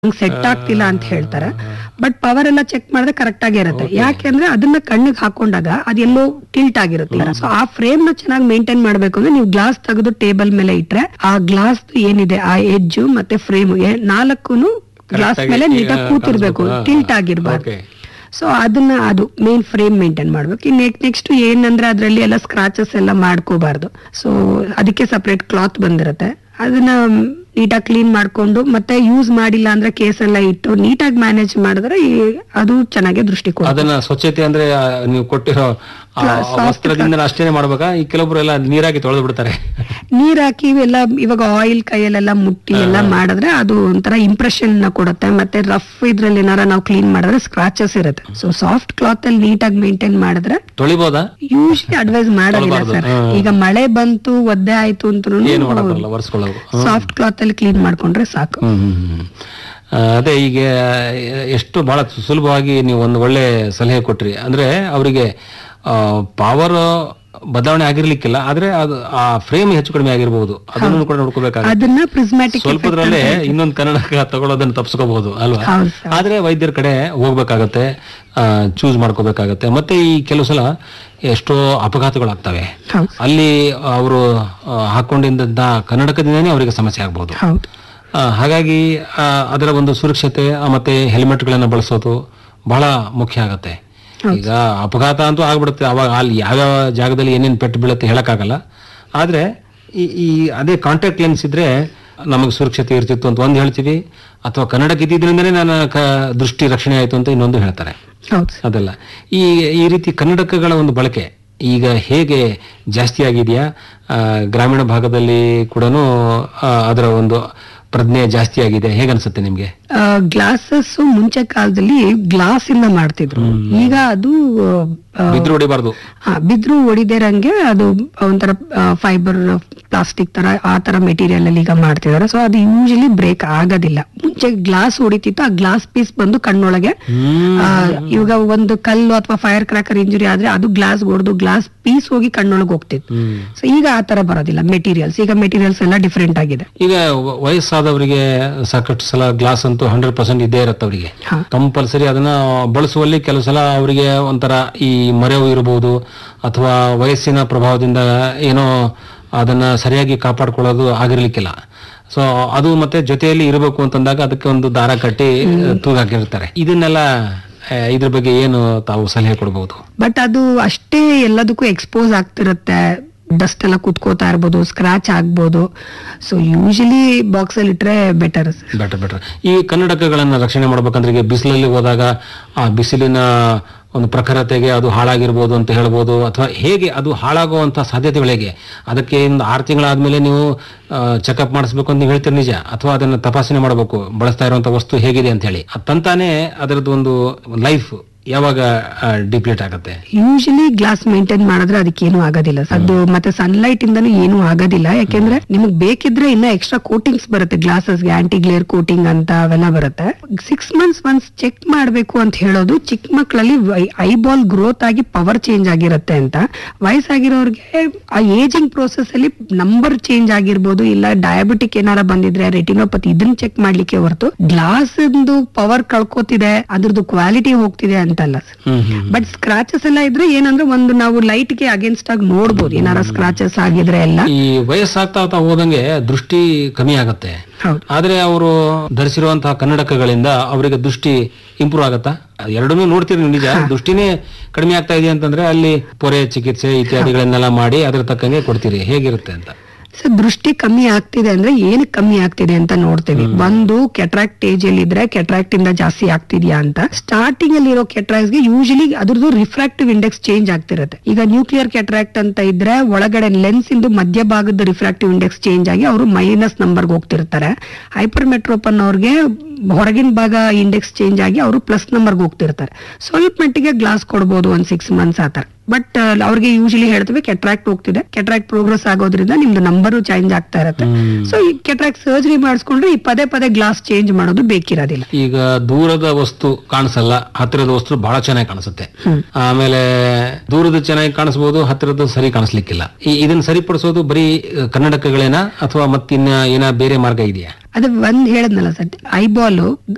Set ಆಗ್ತಿಲ್ಲ ಅಂತ ಹೇಳ್ತಾರೆ ಬಟ್ ಪವರ್ ಎಲ್ಲ ಚೆಕ್ ಮಾಡಿದ್ರೆ ಕರೆಕ್ಟ್ ಆಗಿ ಇರುತ್ತೆ ಯಾಕೆಂದ್ರೆ ಅದನ್ನ ಕಣ್ಣಿಗೆ ಹಾಕೊಂಡಾಗ ಅದೆಲ್ಲೋ ಟಿಲ್ಟ್ ಆಗಿರುತ್ತೆ ಸೊ ಆ ಫ್ರೇಮ್ ನ ಚೆನ್ನಾಗಿ ಮೇಂಟೈನ್ ಮಾಡ್ಬೇಕು ಅಂದ್ರೆ ನೀವು ಗ್ಲಾಸ್ ತೆಗೆದು ಟೇಬಲ್ ಮೇಲೆ ಇಟ್ರೆ ಆ ಗ್ಲಾಸ್ ಏನಿದೆ ಆ ಎಜ್ಜು ಮತ್ತೆ ಫ್ರೇಮ್ ನಾಲ್ಕುನು ಗ್ಲಾಸ್ ಆಗಿ, ಮೇಲೆ ನೀಟಾಗಿ ಆ, ಕೂತಿರ್ಬೇಕು ಕಾಣಿಸ್ಬೇಕು. ಟಿಲ್ಟ್ ಆಗಿರ್ಬಾರ್ದು Okay. ಸೊ ಅದನ್ನ ಅದು ಮೇನ್ ಫ್ರೇಮ್ ಮೇಂಟೈನ್ ಮಾಡ್ಬೇಕು ಇನ್ ನೆಕ್ಸ್ಟ್ ಏನಂದ್ರೆ ಅದ್ರಲ್ಲಿ ಎಲ್ಲ ಸ್ಕ್ರಾಚಸ್ ಎಲ್ಲ ಮಾಡ್ಕೋಬಾರ್ದು ಸೊ ಅದಕ್ಕೆ ಸಪರೇಟ್ ಕ್ಲಾತ್ ಬಂದಿರುತ್ತೆ ಅದನ್ನ ನೀಟಾಗಿ ಕ್ಲೀನ್ ಮಾಡ್ಕೊಂಡು ಮತ್ತೆ ಯೂಸ್ ಮಾಡಿಲ್ಲ ಅಂದ್ರೆ ಕೇಸ್ ಎಲ್ಲ ಇಟ್ಟು ನೀಟಾಗಿ ಮ್ಯಾನೇಜ್ ಮಾಡಿದ್ರೆ ಈ- ಅದು ಚೆನ್ನಾಗಿ ದೃಷ್ಟಿ ಕೊಡುತ್ತೆ ಅದನ್ನ ಸ್ವಚ್ಛತೆ ಅಂದ್ರೆ ಆ, ನೀವು ಕೊಟ್ಟಿರೋ ಆ, ವಸ್ತ್ರದಿಂದ ಅಷ್ಟೇನೆ ಮಾಡ್ಬೇಕಾ ಈ ಕೆಲವೊಬ್ರು ಎಲ್ಲ ನೀರಾಗಿ ತೊಳೆದು ಬಿಡ್ತಾರೆ ನೀರ್ ಹಾಕಿ ಇವೆಲ್ಲ ಇವಾಗ ಆಯಿಲ್ ಕೈಯಲ್ಲೆಲ್ಲ ಮುಟ್ಟಿ ಎಲ್ಲ ಮಾಡಿದ್ರೆ ಅದು ಒಂಥರ ಇಂಪ್ರೆಷನ್ ನ ಕೊಡುತ್ತೆ ಮತ್ತೆ ರಫ್ ಇದ್ರಲ್ಲಿ ಏನಾರ ನಾವು ಕ್ಲೀನ್ ಮಾಡಿದ್ರೆ ಸ್ಕ್ರಾಚಸ್ ಇರುತ್ತೆ ಸೊ ಸಾಫ್ಟ್ ಕ್ಲಾತ್ ಅಲ್ಲಿ ನೀಟಾಗಿ ಮೇಂಟೈನ್ ಮಾಡಿದ್ರೆ ತೊಳಿಬೋದಾ ಯೂಶಲಿ ಅಡ್ವೈಸ್ ಮಾಡೋದಿಲ್ಲ ತೊಳ್ಬಾರ್ದು. ಸರ್ ಹ್ಮ್. ಈಗ ಮಳೆ ಬಂತು ಒದ್ದೆ ಆಯ್ತು ಏನು ಮಾಡಕ್ ಅಂತ ಬರಲ್ಲ ಒರೆಸ್ಕೊಳ್ಳೋದು ಸಾಫ್ಟ್ ಕ್ಲಾತ್ ಅಲ್ಲಿ ಕ್ಲೀನ್ ಮಾಡ್ಕೊಂಡ್ರೆ ಸಾಕು ಹ್ಮ್ ಹ್ಮ್ ಹ್ಮ್. ಆ, ಅದೇ ಈಗ ಎಷ್ಟು ಬಹಳ ಸುಲಭವಾಗಿ ನೀವು ಒಂದು ಒಳ್ಳೆ ಸಲಹೆ ಕೊಟ್ರಿ ಅಂದ್ರೆ ಅವರಿಗೆ ಪವರ್ ಬದಲಾವಣೆ ಆಗಿರ್ಲಿಕ್ಕಿಲ್ಲ ಆದ್ರೆ ಅದು ಆ ಫ್ರೇಮ್ ಹೆಚ್ಚು ಕಡಿಮೆ ಆಗಿರ್ಬೋದು ಅದನ್ನು ಕೂಡ ನೋಡ್ಕೋಬೇಕಾಗುತ್ತೆ ಅದನ್ನ ಪ್ರಿಸ್ಮ್ಯಾಟಿಕ್ ಸ್ವಲ್ಪದ್ರಲ್ಲೇ ಇನ್ನೊಂದು ಕನ್ನಡಕ ತಗೊಳ್ಳೋದನ್ನ ತಪ್ಪಿಸ್ಕೋಬಹುದು ಅಲ್ವಾ ಹೌದು ಸರ್ ಆದ್ರೆ ವೈದ್ಯರ ಕಡೆ ಹೋಗ್ಬೇಕಾಗತ್ತೆ ಚೂಸ್ ಮಾಡ್ಕೋಬೇಕಾಗತ್ತೆ ಮತ್ತೆ ಈ ಕೆಲವು ಸಲ ಎಷ್ಟೋ ಅಪಘಾತಗಳಾಗ್ತವೆ ಹೌದು ಅಲ್ಲಿ ಅವರು ಹಾಕೊಂಡಿದ್ದ ಕನ್ನಡಕದಿಂದನೇ ಅವರಿಗೆ ಸಮಸ್ಯೆ ಆಗ್ಬೋದು ಹೌದು ಆ, ಹಾಗಾಗಿ ಆ, ಅದರ ಒಂದು ಸುರಕ್ಷತೆ ಆ, ಮತ್ತೆ ಹೆಲ್ಮೆಟ್ಗಳನ್ನು ಬಳಸೋದು ಬಹಳ ಮುಖ್ಯ ಆಗತ್ತೆ ಈಗ ಅಪಘಾತ ಅಂತೂ ಆಗ್ಬಿಡುತ್ತೆ ಅವಾಗ ಅಲ್ಲಿ ಯಾವ್ಯಾವ ಜಾಗದಲ್ಲಿ ಏನೇನು ಪೆಟ್ಟು ಬೀಳುತ್ತೆ ಹೇಳಕ್ಕಾಗಲ್ಲ ಆದ್ರೆ ಈ ಈ ಅದೇ ಕಾಂಟ್ಯಾಕ್ಟ್ ಲೆನ್ಸ್ ಇದ್ರೆ ನಮಗೆ ಸುರಕ್ಷತೆ ಇರ್ತಿತ್ತು ಅಂತ ಒಂದು ಹೇಳ್ತೀವಿ ಅಥವಾ ಕನ್ನಡಕ್ಕೆ ಇದ್ದಿದ್ರಿಂದನೇ ನನ್ನ ಕ ದೃಷ್ಟಿ ರಕ್ಷಣೆ ಆಯ್ತು ಅಂತ ಇನ್ನೊಂದು ಹೇಳ್ತಾರೆ ಹೌದು ಸರ್. ಅದಲ್ಲ ಈ ಈ ರೀತಿ ಕನ್ನಡಕಗಳ ಒಂದು ಬಳಕೆ ಈಗ ಹೇಗೆ ಜಾಸ್ತಿ ಆಗಿದೆಯಾ ಆ, ಗ್ರಾಮೀಣ ಭಾಗದಲ್ಲಿ ಕೂಡ ಅದರ ಒಂದು ಪ್ರಜ್ಞೆ ಜಾಸ್ತಿ ಆಗಿದೆ ಹೇಗನ್ಸುತ್ತೆ ನಿಮ್ಗೆ ಗ್ಲಾಸಸ್ ಮುಂಚೆ ಕಾಲದಲ್ಲಿ ಗ್ಲಾಸ್ ಇಂದ ಮಾಡ್ತಿದ್ರು ಈಗ ಅದು ಆ, ಬಿದ್ರು ಹೊಡಿಬಾರ್ದು ಆ, ಬಿದ್ರು ಹೊಡಿದಿರಂಗೆ ಅದು ಒಂಥರ ಫೈಬರ್ ಪ್ಲಾಸ್ಟಿಕ್ ತರ ಆ ತರ ಮೆಟೀರಿಯಲ್ ಅಲ್ಲಿ ಈಗ ಮಾಡ್ತಿದಾರೆ ಸೊ ಅದು ಯೂಶಲಿ ಬ್ರೇಕ್ ಆಗೋದಿಲ್ಲ ಮುಂಚೆ ಗ್ಲಾಸ್ ಹೊಡಿತಿತ್ತು ಆ ಗ್ಲಾಸ್ ಪೀಸ್ ಬಂದು ಕಣ್ಣೊಳಗೆ ಆ, ಇವಾಗ ಒಂದು ಕಲ್ಲು ಅಥವಾ ಫೈರ್ ಕ್ರಾಕರ್ ಇಂಜುರಿ ಆದ್ರೆ ಅದು ಗ್ಲಾಸ್ ಹೊಡೆದು ಗ್ಲಾಸ್ ಪೀಸ್ ಹೋಗಿ ಕಣ್ಣೊಳಗೆ ಹೋಗ್ತಿತ್ತು ಹ್ಮ್. ಸೊ ಈಗ ಆ ತರ ಬರೋದಿಲ್ಲ ಮೆಟೀರಿಯಲ್ಸ್ ಈಗ ಮೆಟೀರಿಯಲ್ಸ್ ಎಲ್ಲ ಡಿಫ್ರೆಂಟ್ ಆಗಿದೆ ಈಗ ವ- ವಯಸ್ಸಾದವರಿಗೆ ಸಾಕಷ್ಟು ಸಲ ಗ್ಲಾಸ್ ಅಂತೂ ಹಂಡ್ರೆಡ್ ಪರ್ಸೆಂಟ್ ಇದ್ದೇ ಇರುತ್ತೆ ಅವರಿಗೆ ಹಾ. ಕಂಪಲ್ಸರಿ ಅದನ್ನ ಬಳಸುವಲ್ಲಿ ಕೆಲವು ಸಲ ಅವರಿಗೆ ಒಂಥರ ಈ ಮರೆವು ಇರಬಹುದು ಅಥವಾ ವಯಸ್ಸಿನ ಪ್ರಭಾವದಿಂದ ಏನೋ ಅದನ್ನ ಸರಿಯಾಗಿ ಕಾಪಾಡ್ಕೊಳ್ಳೋದು ಆಗಿರ್ಲಿಕ್ಕಿಲ್ಲ ಸೊ ಅದು ಮತ್ತೆ ಜೊತೆಯಲ್ಲಿ ಇರಬೇಕು ಅಂತಂದಾಗ ಅದಕ್ಕೆ ಒಂದು ದಾರ ಕಟ್ಟಿ ತೂಗಾಕಿರ್ತಾರೆ ಇದನ್ನೆಲ್ಲ ಆ, ಇದ್ರ ಬಗ್ಗೆ ಏನು ತಾವು ಸಲಹೆ ಕೊಡಬಹುದು ಬಟ್ ಅದು ಅಷ್ಟೇ ಎಲ್ಲದಕ್ಕೂ ಎಕ್ಸ್ಪೋಸ್ ಆಗ್ತಿರುತ್ತೆ ಡಸ್ಟ್ ಎಲ್ಲ ಕುತ್ಕೋತಾ ಇರ್ಬೋದು ಸ್ಕ್ರಾಚ್ ಆಗ್ಬೋದು ಸೊ ಯೂಶಲಿ ಬಾಕ್ಸ್ ಅಲ್ಲಿ ಇಟ್ರೆ ಬೆಟರ್ ಬೆಟರ್ ಬೆಟರ್ ಈ ಕನ್ನಡಕಗಳನ್ನ ರಕ್ಷಣೆ ಮಾಡ್ಬೇಕಂದ್ರೆ ಈಗ ಬಿಸಿಲಲ್ಲಿ ಹೋದಾಗ ಆ ಬಿಸಿಲಿನ ಒಂದು ಪ್ರಖರತೆಗೆ ಅದು ಹಾಳಾಗಿರ್ಬೋದು ಅಂತ ಹೇಳ್ಬೋದು ಅಥವಾ ಹೇಗೆ ಅದು ಹಾಳಾಗುವಂತ ಸಾಧ್ಯತೆಗಳು ಹೇಗೆ ಅದಕ್ಕೆ ಒಂದು ಆರು ತಿಂಗಳಾದ್ಮೇಲೆ ನೀವು ಚೆಕಪ್ ಮಾಡಿಸ್ಬೇಕು ಅಂತ ನೀವು ಹೇಳ್ತೀರಿ ನಿಜ ಅಥವಾ ಅದನ್ನ ತಪಾಸಣೆ ಮಾಡಬೇಕು ಬಳಸ್ತಾ ಇರುವಂತ ವಸ್ತು ಹೇಗಿದೆ ಅಂತ ಹೇಳಿ ಅದ್ ತಂತಾನೆ ಅದರದ್ದು ಒಂದು ಲೈಫ್ ಯಾವಾಗ ಡಿಪ್ಲೀಟ್ ಆಗುತ್ತೆ ಯೂಶಲಿ ಗ್ಲಾಸ್ ಮೇಂಟೈನ್ ಮಾಡಿದ್ರೆ ಅದಕ್ಕೇನು ಆಗೋದಿಲ್ಲ ಅದು ಮತ್ತೆ ಸನ್ಲೈಟ್ ಇಂದನೂ ಏನು ಆಗೋದಿಲ್ಲ ಯಾಕೆಂದ್ರೆ ನಿಮಗ್ ಬೇಕಿದ್ರೆ ಇನ್ನ ಎಕ್ಸ್ಟ್ರಾ ಕೋಟಿಂಗ್ಸ್ ಬರುತ್ತೆ ಗ್ಲಾಸಸ್ಗೆ ಆಂಟಿ ಗ್ಲೇರ್ ಕೋಟಿಂಗ್ ಅಂತ ಅವೆಲ್ಲ ಬರುತ್ತೆ ಸಿಕ್ಸ್ ಮಂತ್ಸ್ ಒನ್ಸ್ ಚೆಕ್ ಮಾಡ್ಬೇಕು ಅಂತ ಹೇಳೋದು ಚಿಕ್ಕ ಮಕ್ಕಳಲ್ಲಿ ಐಬಾಲ್ ಗ್ರೋತ್ ಆಗಿ ಪವರ್ ಚೇಂಜ್ ಆಗಿರುತ್ತೆ ಅಂತ ವಯಸ್ಸಾಗಿರೋರ್ಗೆ ಆ ಏಜಿಂಗ್ ಪ್ರೋಸೆಸ್ ಅಲ್ಲಿ ನಂಬರ್ ಚೇಂಜ್ ಆಗಿರ್ಬೋದು ಇಲ್ಲ ಡಯಾಬಿಟಿಕ್ ಏನಾರ ಬಂದಿದ್ರೆ ರೆಟಿನೋಪತಿ ಇದನ್ನ ಚೆಕ್ ಮಾಡ್ಲಿಕ್ಕೆ ಹೊರತು ಗ್ಲಾಸ್ ಪವರ್ ಕಳ್ಕೊತಿದೆ ಅದ್ರದ್ದು ಕ್ವಾಲಿಟಿ ಹೋಗ್ತಿದೆ ಅಂತಲ್ಲ ಸರ್ ಹ್ಮ್ ಹ್ಮ್ ಬಟ್ ಸ್ಕ್ರಾಚಸ್ ಎಲ್ಲ ಇದ್ರೆ ಏನಂದ್ರೆ ಒಂದು ನಾವು ಲೈಟ್ ಗೆ ಅಗೇನ್ಸ್ಟ್ ಆಗಿ ನೋಡ್ಬೋದು ಏನಾರ ಸ್ಕ್ರಾಚಸ್ ಆಗಿದ್ರೆ ಎಲ್ಲ ಈ ವಯಸ್ಸಾಗ್ತಾ ಹೋದಂಗೆ ದೃಷ್ಟಿ ಕಮ್ಮಿ ಆಗತ್ತೆ ಹೌದು ಆದ್ರೆ ಅವರು ಧರಿಸಿರುವಂತಹ ಕನ್ನಡಕಗಳಿಂದ ಅವರಿಗೆ ದೃಷ್ಟಿ ಇಂಪ್ರೂವ್ ಆಗತ್ತಾ ಎರಡನ್ನೂ ನೋಡ್ತೀರಿ ನೀವು ನಿಜ ದೃಷ್ಟಿನೇ ಕಡಿಮೆ ಆಗ್ತಾ ಇದೆ ಅಂತಂದ್ರೆ ಅಲ್ಲಿ ಪೊರೆ ಚಿಕಿತ್ಸೆ ಇತ್ಯಾದಿಗಳನ್ನೆಲ್ಲ ಮಾಡಿ ಅದ್ರ ತಕ್ಕಂಗೆ ಕೊಡ್ತೀರಿ ಹೇಗಿರುತ್ತೆ ಅಂತ ಸೊ ದೃಷ್ಟಿ ಕಮ್ಮಿ ಆಗ್ತಿದೆ ಅಂದ್ರೆ ಏನಕ್ಕೆ ಕಮ್ಮಿ ಆಗ್ತಿದೆ ಅಂತ ನೋಡ್ತೀವಿ ಒಂದು ಕೆಟ್ರಾಕ್ಟ್ ಸ್ಟೇಜ್ ಅಲ್ಲಿ ಇದ್ರೆ ಕೆಟ್ರಾಕ್ಟ್ ಇಂದ ಜಾಸ್ತಿ ಆಗ್ತಿದ್ಯಾ ಅಂತ ಸ್ಟಾರ್ಟಿಂಗ್ ಅಲ್ಲಿ ಇರೋ ಕೆಟ್ರಾಕ್ಟ್ ಗೆ ಯೂಶಲಿ ಅದ್ರದ್ದು ರಿಫ್ರಾಕ್ಟಿವ್ ಇಂಡೆಕ್ಸ್ ಚೇಂಜ್ ಆಗ್ತಿರುತ್ತೆ ಈಗ ನ್ಯೂಕ್ಲಿಯರ್ ಕೆಟ್ರಾಕ್ಟ್ ಅಂತ ಇದ್ರೆ ಒಳಗಡೆ ಲೆನ್ಸ್ ಇಂದು ಮಧ್ಯಭಾಗದ ರಿಫ್ರಾಕ್ಟಿವ್ ಇಂಡೆಕ್ಸ್ ಚೇಂಜ್ ಆಗಿ ಅವರು ಮೈನಸ್ ನಂಬರ್ಗೆ ಹೋಗ್ತಿರ್ತಾರೆ ಹೈಪರ್ ಮೆಟ್ರೋಪನ್ ಅವ್ರಿಗೆ ಹೊರಗಿನ ಭಾಗ ಇಂಡೆಕ್ಸ್ ಚೇಂಜ್ ಆಗಿ ಅವರು ಪ್ಲಸ್ ನಂಬರ್ಗೆ ಹೋಗ್ತಿರ್ತಾರೆ ಸ್ವಲ್ಪ ಮಟ್ಟಿಗೆ ಗ್ಲಾಸ್ ಕೊಡ್ಬೋದು ಒಂದ್ ಸಿಕ್ಸ್ ಮಂತ್ಸ್ ಆತರ ಬಟ್ ಅವ್ರಿಗೆ ಯೂಶಲಿ ಹೇಳ್ತೀವಿ ಕೆಟ್ರಾಕ್ಟ್ ಹೋಗ್ತಿದೆ ಕೆಟ್ರಾಕ್ಟ್ ಪ್ರೋಗ್ರೆಸ್ ಆಗೋದ್ರಿಂದ ನಿಮ್ದು ನಂಬರು ಚೇಂಜ್ ಆಗ್ತಾ ಇರುತ್ತೆ ಸೊ ಈ ಕೆಟ್ರಾಕ್ಟ್ ಸರ್ಜರಿ ಮಾಡಿಸ್ಕೊಂಡ್ರೆ ಈ ಪದೇ ಪದೇ ಗ್ಲಾಸ್ ಚೇಂಜ್ ಮಾಡೋದು ಬೇಕಿರೋದಿಲ್ಲ ಈಗ ದೂರದ ವಸ್ತು ಕಾಣಿಸಲ್ಲ ಹತ್ತಿರದ ವಸ್ತು ಬಹಳ ಚೆನ್ನಾಗಿ ಕಾಣಿಸುತ್ತೆ ಆಮೇಲೆ ದೂರದ ಚೆನ್ನಾಗಿ ಕಾಣಿಸ್ಬೋದು ಹತ್ತಿರದ ಸರಿ ಕಾಣಿಸ್ಲಿಕ್ಕಿಲ್ಲ ಈ ಇದನ್ನ ಸರಿಪಡಿಸೋದು ಬರೀ ಅಹ್, ಕನ್ನಡಕಗಳೇನಾ ಅಥವಾ ಮತ್ತಿನ್ನ ಏನ ಬೇರೆ ಮಾರ್ಗ ಇದೆಯಾ ಅದು ಒಂದ್ ಹೇಳದ್ನಲ್ಲ ಸರ್ ಐಬಾಲ್